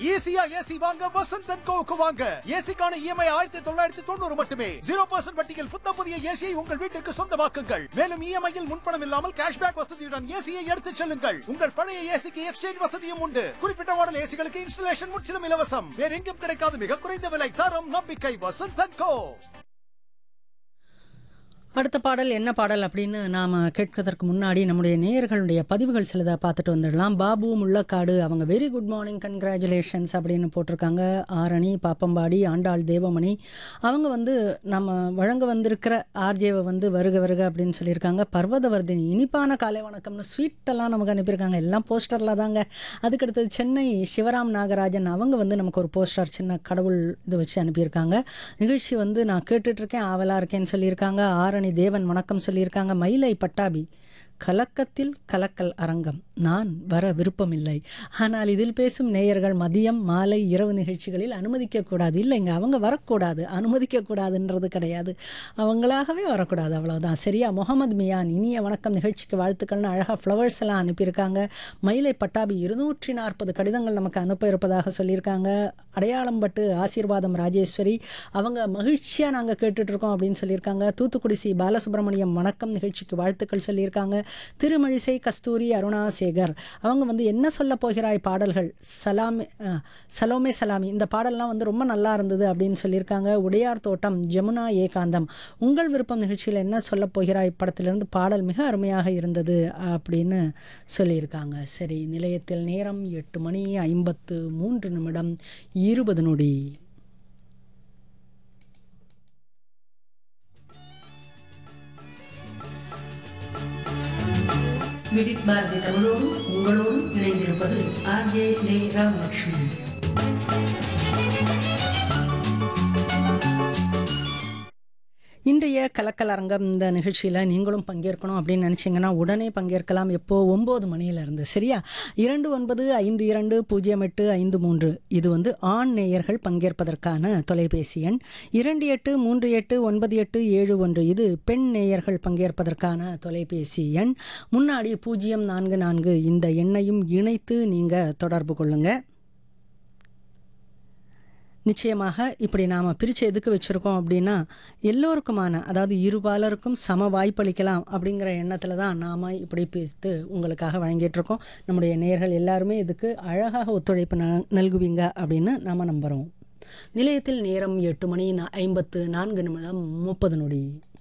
ஈஸியா ஏசி வாங்க வசந்த் அண்ட் கோவுக்கு வாங்க ஏசிக்கான இஎம்ஐ ஆயிரத்தி தொள்ளாயிரத்தி தொண்ணூறு மட்டுமே ஜீரோ பர்சன்ட் வட்டியில் புத்த புதிய ஏசியை உங்கள் வீட்டிற்கு சொந்தமாக்குங்கள் மேலும் இஎம்ஐயில் முன்பணம் இல்லாமல் கேஷ்பேக் வசதியுடன் ஏசியை எடுத்துச் செல்லுங்கள் உங்கள் பழைய ஏசிக்கு எக்ஸ்சேஞ்ச் வசதியும் உண்டு குறிப்பிட்ட மாடல் ஏசிகளுக்கு இன்ஸ்டலேஷன் முற்றிலும் இலவசம் வேற எங்கும் கிடைக்காத மிக குறைந்த விலை தரம் நம்பிக்கை வசந்த் அண்ட் கோ அடுத்த பாடல் என்ன பாடல் அப்படின்னு நாம் கேட்கறதற்கு முன்னாடி நம்முடைய நேயர்களுடைய பதிவுகள் சிலதை பார்த்துட்டு வந்துடலாம் பாபு முள்ளக்காடு அவங்க வெரி குட் மார்னிங் கங்க்ராச்சுலேஷன்ஸ் அப்படின்னு போட்டிருக்காங்க ஆரணி பாப்பம்பாடி ஆண்டாள் தேவமணி அவங்க வந்து நம்ம வழங்க வந்திருக்கிற ஆர்ஜேவை வந்து வருக வருக அப்படின்னு சொல்லியிருக்காங்க பர்வதவர்தினி இனிப்பான காலை வணக்கம்னு ஸ்வீட்டெல்லாம் நமக்கு அனுப்பியிருக்காங்க எல்லாம் போஸ்டரில் தாங்க அதுக்கடுத்தது சென்னை சிவராம் நாகராஜன் அவங்க வந்து நமக்கு ஒரு போஸ்டர் சின்ன கடவுள் இது வச்சு அனுப்பியிருக்காங்க நிகழ்ச்சி வந்து நான் கேட்டுட்ருக்கேன் ஆவலாக இருக்கேன்னு சொல்லியிருக்காங்க ஆரணி தேவன் வணக்கம் சொல்லியிருக்காங்க மயிலை பட்டாபி கலக்கத்தில் கலக்கல் அரங்கம் நான் வர விருப்பமில்லை ஆனால் இதில் பேசும் நேயர்கள் மதியம் மாலை இரவு நிகழ்ச்சிகளில் அனுமதிக்கக்கூடாது இல்லைங்க அவங்க வரக்கூடாது அனுமதிக்கக்கூடாதுன்றது கிடையாது அவங்களாகவே வரக்கூடாது அவ்வளவுதான் சரியா முகமது மியான் இனிய வணக்கம் நிகழ்ச்சிக்கு வாழ்த்துக்கள்னு அழகாக ஃப்ளவர்ஸ் எல்லாம் அனுப்பியிருக்காங்க மயிலை பட்டாபி இருநூற்றி நாற்பது கடிதங்கள் நமக்கு அனுப்ப இருப்பதாக சொல்லியிருக்காங்க அடையாளம் பட்டு ஆசீர்வாதம் ராஜேஸ்வரி அவங்க மகிழ்ச்சியாக நாங்கள் கேட்டுட்ருக்கோம் அப்படின்னு சொல்லியிருக்காங்க தூத்துக்குடி சி பாலசுப்ரமணியம் வணக்கம் நிகழ்ச்சிக்கு வாழ்த்துக்கள் சொல்லியிருக்காங்க திருமழிசை கஸ்தூரி அருணா சேகர் அவங்க வந்து என்ன சொல்ல போகிறாய் பாடல்கள் சலாமி அஹ், சலோமே சலாமி இந்த பாடல்லாம் வந்து ரொம்ப நல்லா இருந்தது அப்படின்னு சொல்லியிருக்காங்க உடையார் தோட்டம் ஜமுனா ஏகாந்தம் உங்கள் விருப்பம் நிகழ்ச்சியில் என்ன சொல்ல போகிறாய் படத்திலிருந்து பாடல் மிக அருமையாக இருந்தது அப்படின்னு சொல்லியிருக்காங்க சரி நிலையத்தில் நேரம் எட்டு மணி ஐம்பத்து மூன்று நிமிடம் இருபது நொடி விதித் பாரதி தமிழோடும் உங்களோடும் இணைந்திருப்பது ஆர்ஜே லே ராமலட்சுமி இன்றைய கலக்கலரங்கம் இந்த நிகழ்ச்சியில் நீங்களும் பங்கேற்கணும் அப்படின்னு நினச்சிங்கன்னா உடனே பங்கேற்கலாம் எப்போ ஒம்பது மணியிலிருந்து சரியா இரண்டு ஒன்பது ஐந்து இரண்டு பூஜ்ஜியம் எட்டு ஐந்து மூன்று இது வந்து ஆண் நேயர்கள் பங்கேற்பதற்கான தொலைபேசி எண் இரண்டு எட்டு மூன்று எட்டு ஒன்பது எட்டு ஏழு ஒன்று இது பெண் நேயர்கள் பங்கேற்பதற்கான தொலைபேசி எண் முன்னாடி பூஜ்ஜியம் நான்கு நான்கு இந்த எண்ணையும் இணைத்து நீங்கள் தொடர்பு கொள்ளுங்கள் நிச்சயமாக இப்படி நாம் பிரித்து எதுக்கு வச்சுருக்கோம் அப்படின்னா எல்லோருக்குமான அதாவது இருபாலருக்கும் சம வாய்ப்பளிக்கலாம் அப்படிங்கிற எண்ணத்தில் தான் நாம் இப்படி பிரித்து உங்களுக்காக வழங்கிட்டு இருக்கோம் நம்முடைய நேயர்கள் எல்லாருமே இதுக்கு அழகாக ஒத்துழைப்பு ந நல்குவீங்க அப்படின்னு நாம் நம்புகிறோம் நிலையத்தில் நேரம் எட்டு மணி ந- ஐம்பத்து நான்கு நிமிடம் முப்பது நொடி